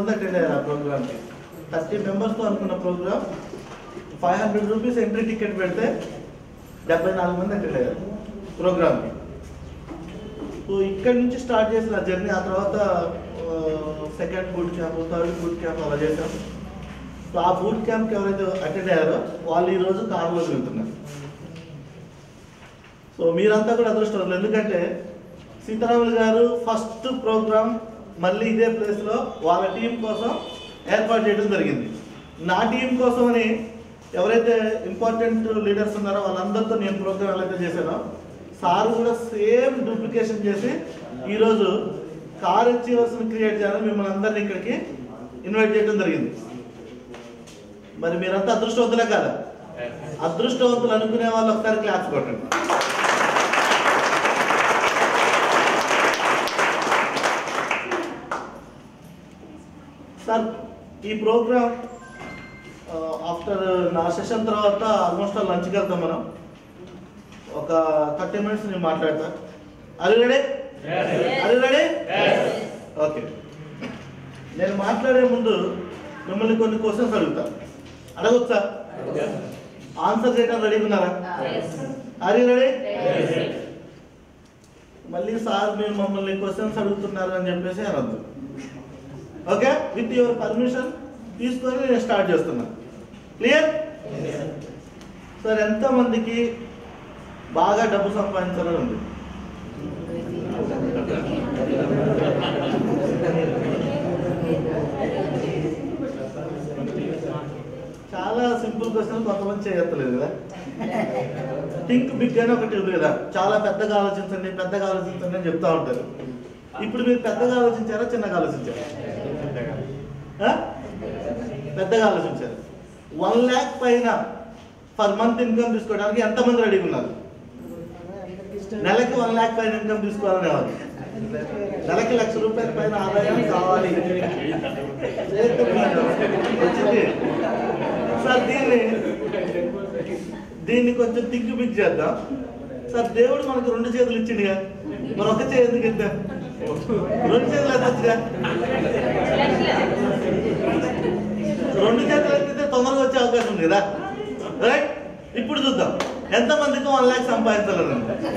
మంది అటెండ్ అయ్యారు ఆ ప్రోగ్రామ్కి థర్టీ మెంబర్స్తో అనుకున్న programme five hundred rupees entry ticket పెడితే డెబ్బై నాలుగు మంది అటెండ్ అయ్యారు ప్రోగ్రామ్కి సో ఇక్కడ నుంచి స్టార్ట్ చేసిన జర్నీ ఆ తర్వాత second boot camp third boot camp అలా చేసాం సో ఆ బూట్ క్యాంప్కి ఎవరైతే అటెండ్ అయ్యారో వాళ్ళు ఈరోజు కారులో వెళ్తున్నారు సో మీరంతా కూడా అదృష్టం ఎందుకంటే సీతారాములు గారు ఫస్ట్ ప్రోగ్రామ్ మళ్ళీ ఇదే ప్లేస్లో వాళ్ళ టీం కోసం ఏర్పాటు చేయడం జరిగింది నా టీం కోసమని ఎవరైతే ఇంపార్టెంట్ లీడర్స్ ఉన్నారో వాళ్ళందరితో నేను ప్రోగ్రామ్ ఎలా అయితే చేశానో సార్ కూడా సేమ్ డూప్లికేషన్ చేసి ఈరోజు కార్ అచీవర్స్ని క్రియేట్ చేయాలని మిమ్మల్ని అందరినీ ఇక్కడికి ఇన్వైట్ చేయడం జరిగింది మరి మీరంతా అదృష్టవంతులే కదా అదృష్టవంతులు అనుకునే వాళ్ళు ఒకసారి క్లాప్స్ కొట్టండి సార్ ఈ ప్రోగ్రామ్ ఆఫ్టర్ నా సెషన్ తర్వాత ఆల్మోస్ట్ లంచ్కి వెళ్తాం మనం ఒక థర్టీ మినిట్స్ నేను మాట్లాడతా అది రెడీ అది రెడీ ఓకే నేను మాట్లాడే ముందు మిమ్మల్ని కొన్ని క్వశ్చన్స్ అడుగుతా అడగొచ్చా ఆన్సర్ చేయడం రెడీగా ఉన్నారా అది రెడీ మళ్ళీ సార్ మీరు మమ్మల్ని క్వశ్చన్స్ అడుగుతున్నారు అని చెప్పేసి అనొద్దు ఓకే విత్ యువర్ పర్మిషన్ తీసుకొని నేను స్టార్ట్ చేస్తున్నా క్లియర్ సార్ ఎంతమందికి బాగా డబ్బు సంపాదించాలని ఉంది చాలా సింపుల్ క్వశ్చన్ కొంతమంది చేయట్లేదు కదా థింక్ బిగ్ అని ఒకటి ఉంది కదా చాలా పెద్దగా ఆలోచించండి పెద్దగా ఆలోచించండి అని చెప్తా ఉంటారు ఇప్పుడు మీరు పెద్దగా ఆలోచించారా చిన్నగా ఆలోచించారా ఆ? పెద్దగా ఆలోచించారు వన్ ల్యాక్ పైన పర్ మంత్ ఇన్కమ్ తీసుకోవడానికి ఎంతమంది రెడీగా ఉన్నారు నెలకి వన్ ల్యాక్ పైన ఇన్కమ్ తీసుకోవాలనే వాళ్ళు నెలకి లక్ష రూపాయల పైన ఆదాయం కావాలి వచ్చింది సార్ దీన్ని దీన్ని కొంచెం థింక్ బిగ్ చేద్దాం సార్ దేవుడు మనకు రెండు చేతులు ఇచ్చిండుగా మరి ఒక చేతి ఎందుకు ఇద్దాం రెండు చేతులు ఎత్తచ్చుగా రెండు చేతులు ఎత్తితే తొందరగా వచ్చే అవకాశం ఉంది కదా రైట్ ఇప్పుడు చూద్దాం ఎంతమందికి వన్ ల్యాక్ సంపాదించాలని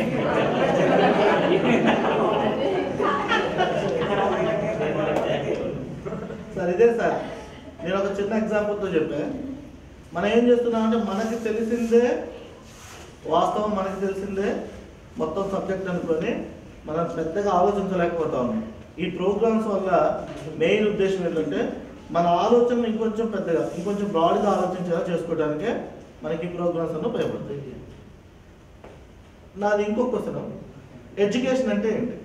సార్ ఇదే సార్ నేను ఒక చిన్న ఎగ్జాంపుల్తో చెప్పా మనం ఏం చేస్తున్నాం అంటే మనకి తెలిసిందే వాస్తవం మనకి తెలిసిందే మొత్తం సబ్జెక్ట్ అనుకొని మనం పెద్దగా ఆలోచించలేకపోతా ఉన్నాం ఈ ప్రోగ్రామ్స్ వల్ల మెయిన్ ఉద్దేశం ఏంటంటే మన ఆలోచన ఇంకొంచెం పెద్దగా ఇంకొంచెం బ్రాడ్గా ఆలోచించేలా చేసుకోవడానికే మనకి ఈ ప్రోగ్రామ్స్ అన్నీ ఉపయోగపడతాయి నాది ఇంకొక క్వశ్చన్ ఎడ్యుకేషన్ అంటే ఏంటి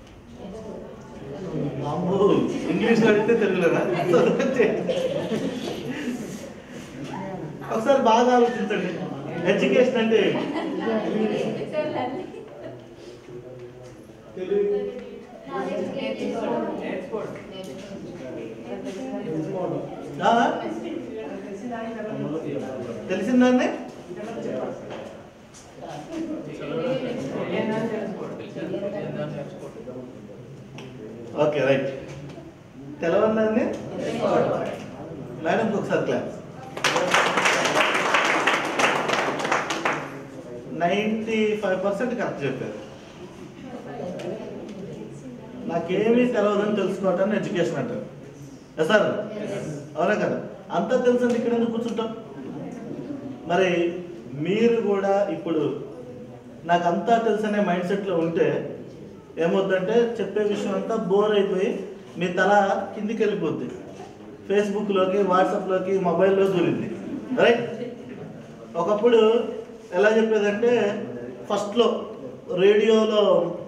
అమ్మో ఇంగ్లీష్లో అడిగితే తెలుగులోనా చదవండి. ఒకసారి బాగా ఆలోచించండి ఎడ్యుకేషన్ అంటే ఏంటి? ఆ? తెలిసిందాన్ని ఓకే రైట్ తెలవన్నాన్ని మేడంకి ఒకసారి class ninety five percent correct చెప్పారు నాకేమీ తెలవదని తెలుసుకోవటాన్ని ఎడ్యుకేషన్ అంటారు ఎస్ సార్ అవునా కదా అంతా తెలుసండి ఇక్కడ ఎందుకు కూర్చుంటాం మరి మీరు కూడా ఇప్పుడు నాకు అంతా తెలుసనే మైండ్ సెట్లో ఉంటే ఏమవుద్దంటే చెప్పే విషయం అంతా బోర్ అయిపోయి మీ తల కిందికి వెళ్ళిపోద్ది ఫేస్బుక్లోకి వాట్సాప్లోకి మొబైల్లో దూరింది రైట్ ఒకప్పుడు ఎలా చెప్పేదంటే ఫస్ట్లో రేడియోలో